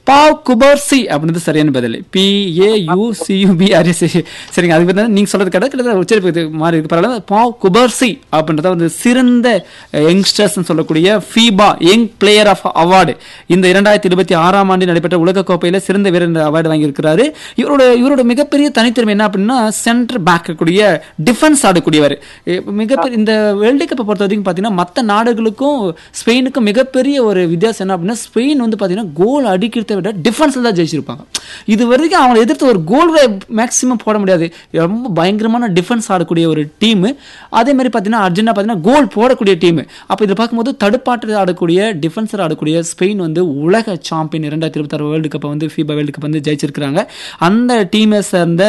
பாவ் குபர்சி அப்படின்றது சரியான பதில் P A U C U P R சரிங்க அதுக்கு வந்து நீங்க சொல்றது கிடையாது கிட்டத்தட்ட உச்சரிப்பு இது மாதிரி இருக்கு பரவாயில்ல பாவ் குபர்சி அப்படின்றத வந்து சிறந்த யங்ஸ்டர்ஸ் சொல்லக்கூடிய FIFA young player of award இந்த இரண்டாயிரத்தி இருபத்தி ஆறாம் ஆண்டு நடைபெற்ற உலக கோப்பையில சிறந்த வீரர் என்ற அவார்டு வாங்கியிருக்கிறாரு இவரோட இவரோட மிகப்பெரிய தனித்திறமை என்ன அப்படின்னா சென்டர் பேக் கூடிய டிஃபென்ஸ் ஆடக்கூடியவர் எ- மிகப்பெரிய இந்த வேர்ல்டு கப்பை பொறுத்த வரைக்கும் பார்த்தீங்கன்னா மற்ற நாடுகளுக்கும் ஸ்பெயினுக்கும் மிகப்பெரிய ஒரு வித்தியாசம் என்ன அப்படின்னா ஸ்பெயின் வந்து பார்த்தீங்கன்னா கோல் அடிக்கிறத விட டிஃபென்ஸில் தான் ஜெயிச்சிருப்பாங்க இது வரைக்கும் அவங்களை எதிர்த்து ஒரு கோல் மேக்ஸிமம் போட முடியாது ரொம்ப பயங்கரமான டிஃபென்ஸ் ஆடக்கூடிய ஒரு டீம் அதே மாதிரி பார்த்தீங்கன்னா அர்ஜென்டினா பார்த்தீங்கன்னா கோல் போடக்கூடிய டீம் அப்போ இதில் பார்க்கும்போது தடுப்பாட்டு ஆடக்கூடிய டிஃபென்சர் ஆடக்கூடிய ஸ்பெயின் வந்து உலக சாம்பியன் இரண்டாயிரத்தி இருபத்தாறு வேர்ல்டு கப்பை வந்து ஃபீபா வேர்ல்டு கப் வந்து ஜெயிச்சிருக்கிறாங்க அந்த டீமை சேர்ந்த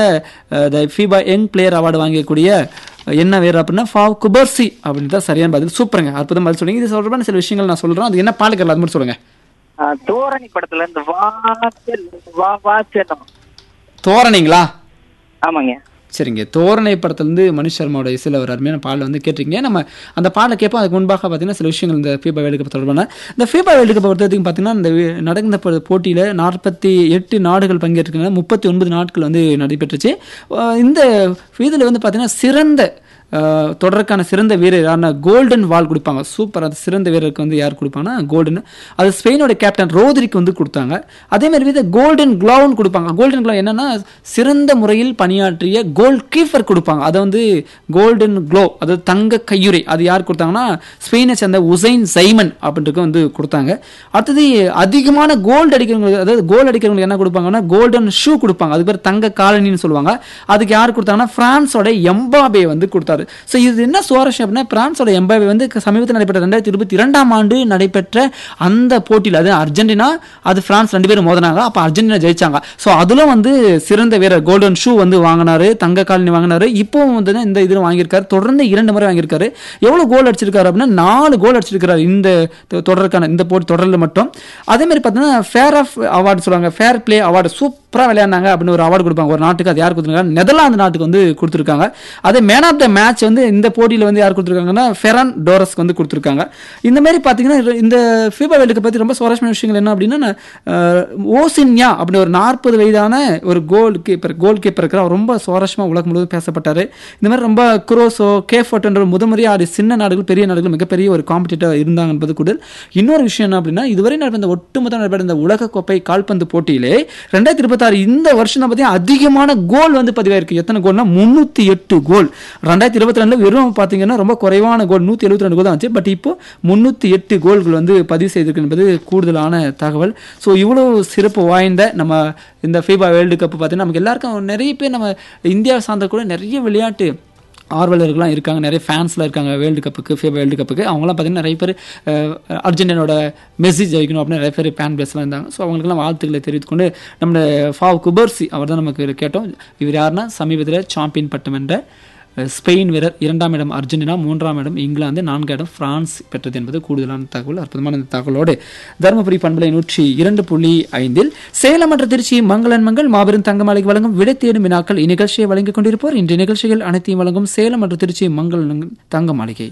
ஃபீபா யங் பிளேயர் அவார்டு வாங்கக்கூடிய என்ன வேறு அப்படின்னா ஃபாவ் குபர்சி அப்படின்னு தான் சரியான பதில் சூப்பருங்க அற்புதம் பதில் சொல்லுங்க இது சொல்றப்ப சில விஷயங்கள் நான் சொல்றேன் அது என்ன பாலுக்கல் அது மட்டும் சொல்லுங்க ஆ, தோரணி படத்துல இருந்து வாச்சல் வா வாச்சலம் தோரணைங்களா ஆமாங்க சரிங்க தோரணை படத்துலேருந்து மனுஷ் சர்மாவோட இசையில் ஒரு அருமையான பாடல் வந்து கேட்டிருக்கீங்க நம்ம அந்த பாடலை கேட்போம் அதுக்கு முன்பாக பார்த்தீங்கன்னா சில விஷயங்கள் இந்த ஃபீபா வேர்ல்டு கப் தொடர்பான இந்த ஃபீபா வேர்ல்டு கப் பொறுத்த வரைக்கும் பார்த்தீங்கன்னா இந்த வி- நடந்த போ- போட்டியில நாற்பத்தி எட்டு நாடுகள் பங்கேற்றுக்காங்க முப்பத்தி ஒன்பது நாட்கள் வந்து நடைபெற்றுச்சு அஹ் இந்த இதில் வந்து பார்த்தீங்கன்னா சிறந்த அஹ், தொடருக்கான சிறந்த வீரர் யாருன்னா கோல்டன் வால் கொடுப்பாங்க சூப்பர் அந்த சிறந்த வீரருக்கு வந்து யார் கொடுப்பாங்கன்னா கோல்டன் அது ஸ்பெயினோட கேப்டன் ரோதரிக்கு வந்து கொடுத்தாங்க அதே மாதிரி வந்து கோல்டன் க்ளவுன் கொடுப்பாங்க கோல்டன் க்ளவ் என்னன்னா சிறந்த முறையில் பணியாற்றிய கோல் கீப்பர் கொடுப்பாங்க அதை வந்து கோல்டன் க்ளோ அதாவது தங்க கையுறை அது யார் கொடுத்தாங்கன்னா ஸ்பெயினை சேர்ந்த உசைன் சைமன் அப்படின்றது வந்து கொடுத்தாங்க அடுத்தது அதிகமான கோல்டு அடிக்கிறவங்களுக்கு அதாவது கோல் அடிக்கிறவங்களுக்கு என்ன கொடுப்பாங்கன்னா கோல்டன் ஷூ கொடுப்பாங்க அது பேர் தங்க காலனின்னு சொல்லுவாங்க அதுக்கு யார் கொடுத்தாங்கன்னா பிரான்ஸோட எம்பாபே வந்து கொடுத்தாரு ஸோ இது என்ன சுவாரஸ்யம் அப்படின்னா பிரான்ஸோட எம்பாபே வந்து சமீபத்தில் நடைபெற்ற ரெண்டாயிரத்தி இருபத்தி இரண்டாம் ஆண்டு நடைபெற்ற அந்த போட்டியில் அது அர்ஜென்டினா அது பிரான்ஸ் ரெண்டு பேரும் மோதினாங்க அப்போ அர்ஜென்டினா ஜெயிச்சாங்க ஸோ அதில் வந்து சிறந்த வீரர் கோல்டன் ஷூ வந்து வாங்கினாரு தங்க காலனி வாங்கினாரு இப்போவும் வந்து இந்த இதில் வாங்கியிருக்காரு தொடர்ந்து இரண்டு முறை வாங்கியிருக்காரு எவ்வளோ கோல் அடிச்சிருக்காரு அப்படின்னா நாலு கோல் அடிச்சிருக்காரு இந்த தொ- தொடருக்கான இந்த போட்டி தொடரில் மட்டும் அதே மாதிரி பார்த்தீங்கன்னா ஃபேர் ஆஃப் அவார்டு சொல்லுவாங்க ஃபேர் பிளே அவார்டு சூப்பராக விளையாடினாங்க அப்படின்னு ஒரு அவார்டு கொடுப்பாங்க ஒரு நாட்டுக்கு அது யார் கொடுத்துருக்காங்க நெதர்லாந்து நாட்டுக்கு வந்து கொடுத்துருக்காங்க அதே மேன் ஆஃப் த மேட்ச் வந்து இந்த போட்டியில் வந்து யார் கொடுத்துருக்காங்கன்னா ஃபெரன் டோரஸ்க்கு வந்து கொடுத்துருக்காங்க இந்த மாதிரி பார்த்தீங்கன்னா இது- இந்த ஃபீபா வேர்ல்டு பற்றி ரொம்ப சுவாரஸ்யமான விஷயங்கள் என்ன அப்படின்னா அஹ், ஓசின்யா அப்படின்னு ஒரு நாற்பது வயதான ஒரு கோல் கீப்பர் கோல் கீப்பர் இருக்கிற அவர் ரொம்ப சுவாரஸ்யமாக உலகம் முழுவதும் பேசப்பட்டார் இந்த மாதிரி ரொம்ப குரோசோ கேஃபோட்டன்ற முதன்முறையாக ஆடி சின்ன நாடுகள் பெரிய நாடுகள் மிகப்பெரிய ஒரு காம்படிட்டர் இருந்தாங்க என்பது கூட இன்னொரு விஷயம் என்ன அப்படின்னா இதுவரை நடந்த இந்த ஒட்டுமொத்த நடைபெற்ற இந்த உலகக்கோப்பை கால்பந்து போட்டியிலே ரெண்டாயிரத்தி இருபத்தாறு இந்த வருஷம் தான் பார்த்தீங்கன்னா அதிகமான கோல் வந்து பதிவாயிருக்கு எத்தனை கோல்னா முந்நூற்றி எட்டு கோல் ரெண்டாயிரத்தி இருபத்தி ரெண்டுல வெறும் பார்த்தீங்கன்னா ரொம்ப குறைவான கோல் நூற்றி எழுபத்தி ரெண்டு கோல் தான் வந்துச்சு பட் இப்போ முந்நூற்றி எட்டு கோல்கள் வந்து பதிவு செய்திருக்கு என்பது கூடுதலான தகவல் ஸோ இவ்வளோ சிறப்பு வாய்ந்த நம்ம இந்த ஃபீபா வேர்ல்டு கப் பார்த்தீங்கன்னா நமக்கு எல்லாருக்கும் நிறைய பேர் நம்ம இந்தியாவை சார்ந்த கூட நிறைய விளையாட்டு ஆர்வலர்கள்லாம் இருக்காங்க நிறைய ஃபேன்ஸ்லாம் இருக்காங்க வேர்ல்டு கப்புக்கு ஃபீபா வேர்ல்டு கப்புக்கு அவங்களாம் பார்த்தீங்கன்னா நிறைய பேர் அஹ், அர்ஜென்டினாவோட மெசேஜ் வைக்கணும் அப்படின்னு நிறைய பேர் ஃபேன் பேஸ்லாம் இருந்தாங்க ஸோ அவங்களுக்குலாம் வாழ்த்துக்களை தெரிவித்துக் கொண்டு நம்ம ஃபாவ் குபர்சி அவர் தான் நமக்கு கேட்டோம் இவர் யாருன்னா சமீபத்தில் சாம்பியன் பட்டம் என்ற அஹ், ஸ்பெயின் வீரர் இரண்டாம் இடம் அர்ஜென்டினா மூன்றாம் இடம் இங்கிலாந்து நான்காம் இடம் பிரான்ஸ் பெற்றது என்பது கூடுதலான தகவல் அற்புதமான இந்த தகவலோடு தருமபுரி பண்பலை நூற்றி இரண்டு புள்ளி ஐந்தில் சேலம் மற்றும் திருச்சி மங்களன் மங்கள் மாபெரும் தங்கமாளிகை வழங்கும் விடை தேடும் வினாக்கள் இந்நிகழ்ச்சியை வழங்கிக் கொண்டிருப்போர் இன்றைய நிகழ்ச்சிகள் அனைத்தையும் வழங்கும் சேலம் மற்றும் திருச்சி மங்களன் தங்க மாளிகை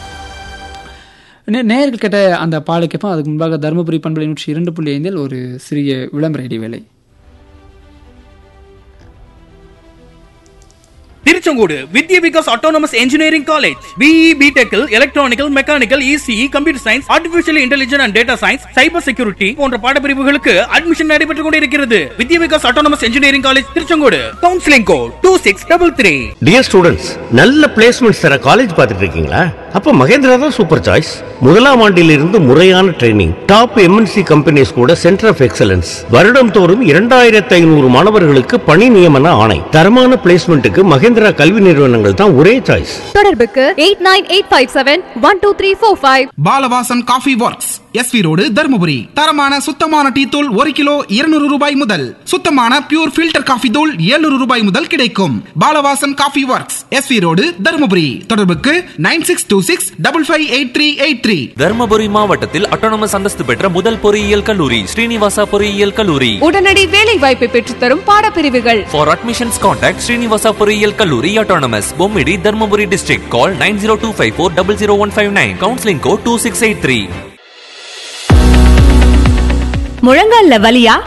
நே- நேயர்கள் கேட்ட அந்த பாடலை கேட்போம் அதுக்கு முன்பாக தருமபுரி பண்பலை நூற்றி இரண்டு புள்ளி ஐந்தில் ஒரு சிறிய விளம்பர இடைவேளை Tiruchengode Vidya Vikas autonomous engineering college BE பிடெக்கில் electronical mechanical ECE computer science artificial intelligence and data science cyber security போன்ற பாடப்பிரிவுகளுக்கு அட்மிஷன் நடைபெற்றுக் கொண்டிருக்கிறது Vidya Vikas autonomous engineering college Tiruchengode counselling code two six double three dear students நல்ல பிளேஸ்மெண்ட்ஸ் தர காலேஜ் பார்த்துட்டு இருக்கீங்களா அப்ப மகேந்திரா தான் சூப்பர் சாய்ஸ் முதலாம் ஆண்டிலிருந்து முறையான ட்ரைனிங் டாப் எம்என்சி கம்பெனிஸ் கூட சென்டர் ஆஃப் எக்ஸலன்ஸ் வருடம் தோறும் இரண்டாயிரத்தி ஐநூறு மாணவர்களுக்கு பணி நியமன ஆணை தரமான பிளேஸ்மெண்ட்டுக்கு மகேந்திரா கல்வி நிறுவனங்கள் தான் ஒரே சாய்ஸ் தொடர்புக்கு eight nine eight five seven one two three four five Balavasan coffee works SV road Dharmapuri தரமான சுத்தமான டீ தூள் ஒரு கிலோ இருநூறு ரூபாய் முதல் சுத்தமான பியூர் ஃபில்டர் காஃபி தூள் 700 ரூபாய் முதல் கிடைக்கும் Balavasan coffee works SV road Dharmapuri தொடர்புக்கு nine six two six double five eight three eight three Dharmapuri மாவட்டத்தில் அட்டானமஸ் அந்தஸ்து பெற்ற முதல் பொறியியல் கல்லூரி ஸ்ரீனிவாசா பொறியியல் கல்லூரி உடனடி வேலை வாய்ப்பை பெற்றுத்தரும் பாடப்பிரிவுகள் ஃபார் அட்மிஷன்ஸ் கான்டாக்ட் ஸ்ரீனிவாசா பொறியியல் கல்லூரி autonomous Bommidi Dharmapuri district call nine zero two five four double zero one five nine counselling code two six eight three முழங்கால்ல வலியா